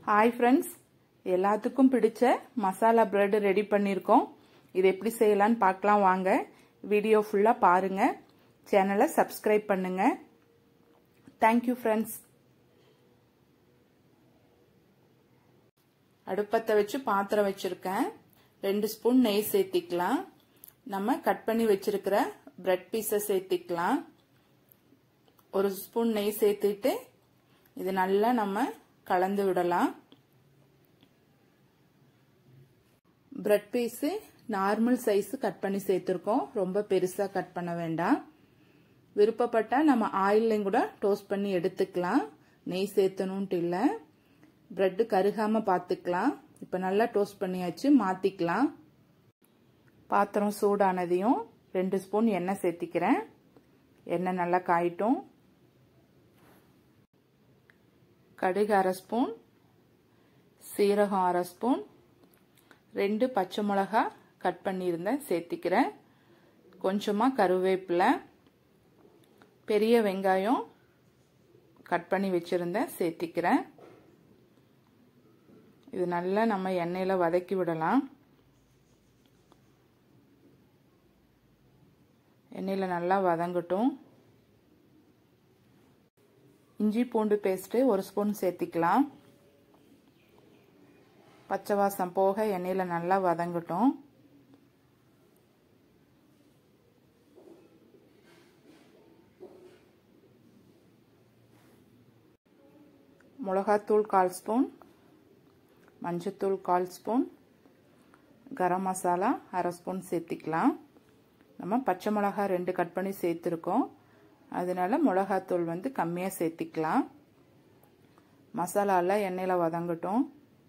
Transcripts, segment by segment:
hi friends எல்லாத்துக்கும் பிடிச்ச masala bread ready பண்ணியிருக்கோம் இது எப்படி செய்யலான்னு பார்க்கலாம் வாங்க வீடியோ ஃபுல்லாக பாருங்கள் சேனலை சப்ஸ்கிரைப் பண்ணுங்கள் தேங்க்யூ ஃப்ரெண்ட்ஸ் அடுப்பத்தை வச்சு பாத்திரம் வச்சுருக்கேன் ரெண்டு ஸ்பூன் நெய் சேர்த்திக்கலாம் நம்ம கட் பண்ணி வச்சிருக்கிற பிரெட் பீஸை சேர்த்திக்கலாம் ஒரு ஸ்பூன் நெய் சேர்த்துட்டு இது நல்லா நம்ம கலந்து விடலாம் bread piece normal size cut பண்ணி சேர்த்துருக்கோம் ரொம்ப பெருசாக கட் பண்ண வேண்டாம் விருப்பப்பட்டால் நம்ம ஆயிலையும் கூட டோஸ்ட் பண்ணி எடுத்துக்கலாம் நெய் சேர்த்தணுன்ட்டு இல்லை பிரெட்டு கருகாமல் பார்த்துக்கலாம் இப்போ நல்லா டோஸ்ட் பண்ணியாச்சு மாற்றிக்கலாம் பாத்திரம் சூடானதையும் ரெண்டு ஸ்பூன் எண்ணெய் சேர்த்திக்கிறேன் எண்ணெய் நல்லா காயிட்டும் கடுகு அரை ஸ்பூன் சீரகம் அரை ஸ்பூன் ரெண்டு பச்சை மிளகா கட் பண்ணியிருந்தேன் சேர்த்திக்கிறேன் கொஞ்சமாக கருவேப்பிலை பெரிய வெங்காயம் கட் பண்ணி வச்சுருந்தேன் சேர்த்திக்கிறேன் இது நல்லா நம்ம எண்ணெயில் வதக்கி விடலாம் எண்ணெயில் நல்லா வதங்கட்டும் இஞ்சி பூண்டு பேஸ்ட்டு ஒரு ஸ்பூன் சேர்த்திக்கலாம் பச்சை வாசம் போக எண்ணெயில் நல்லா வதங்கட்டும் மிளகாத்தூள் கால் ஸ்பூன் மஞ்சத்தூள் கால் ஸ்பூன் கரம் மசாலா அரை ஸ்பூன் சேர்த்திக்கலாம் நம்ம பச்சை மிளகா ரெண்டு கட் பண்ணி சேர்த்துருக்கோம் அதனால மிளகாத்தூள் வந்து கம்மியாக சேர்த்திக்கலாம் மசாலாலாம் எண்ணெயில் வதங்கட்டும்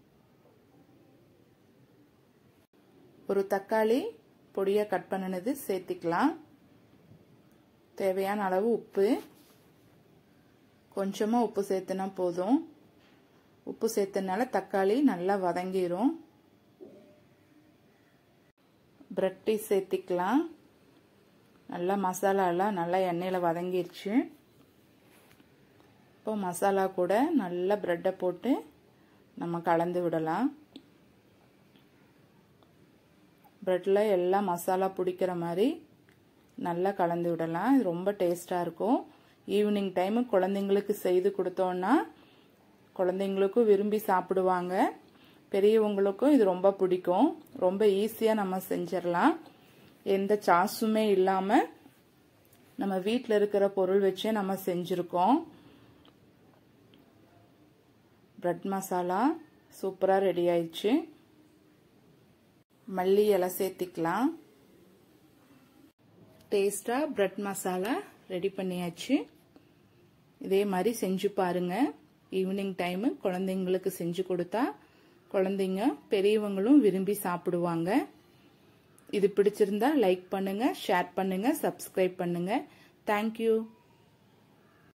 ஒரு தக்காளி பொடியாக கட் பண்ணினது சேர்த்திக்கலாம் தேவையான அளவு உப்பு கொஞ்சமாக உப்பு சேர்த்துனா போதும் உப்பு சேர்த்தனால தக்காளி நல்லா வதங்கிரும் பிரெட் பீஸ் சேர்த்திக்கலாம் நல்லா மசாலாலாம் நல்லா எண்ணெயில் வதங்கிருச்சு இப்போ மசாலா கூட நல்லா ப்ரெட்டை போட்டு நம்ம கலந்து விடலாம் ப்ரெட்டில் எல்லாம் மசாலா பிடிக்கிற மாதிரி நல்லா கலந்து விடலாம் இது ரொம்ப டேஸ்ட்டாக இருக்கும் ஈவினிங் டைமு குழந்தைங்களுக்கு செய்து கொடுத்தோன்னா குழந்தைங்களுக்கும் விரும்பி சாப்பிடுவாங்க பெரியவங்களுக்கும் இது ரொம்ப பிடிக்கும் ரொம்ப ஈஸியாக நம்ம செஞ்சிடலாம் எந்த சாஸுமே இல்லாமல் நம்ம வீட்டில் இருக்கிற பொருள் வச்சே நம்ம செஞ்சுருக்கோம் பிரெட் மசாலா சூப்பராக ரெடி ஆயிடுச்சு மல்லி இலை சேர்த்திக்கலாம் டேஸ்டாக பிரெட் மசாலா ரெடி பண்ணியாச்சு இதே மாதிரி செஞ்சு பாருங்க ஈவினிங் டைமு குழந்தைங்களுக்கு செஞ்சு கொடுத்தா குழந்தைங்க பெரியவங்களும் விரும்பி சாப்பிடுவாங்க இது பிடிச்சிருந்தா லைக் பண்ணுங்க ஷேர் பண்ணுங்க சப்ஸ்கிரைப் பண்ணுங்க தேங்க்யூ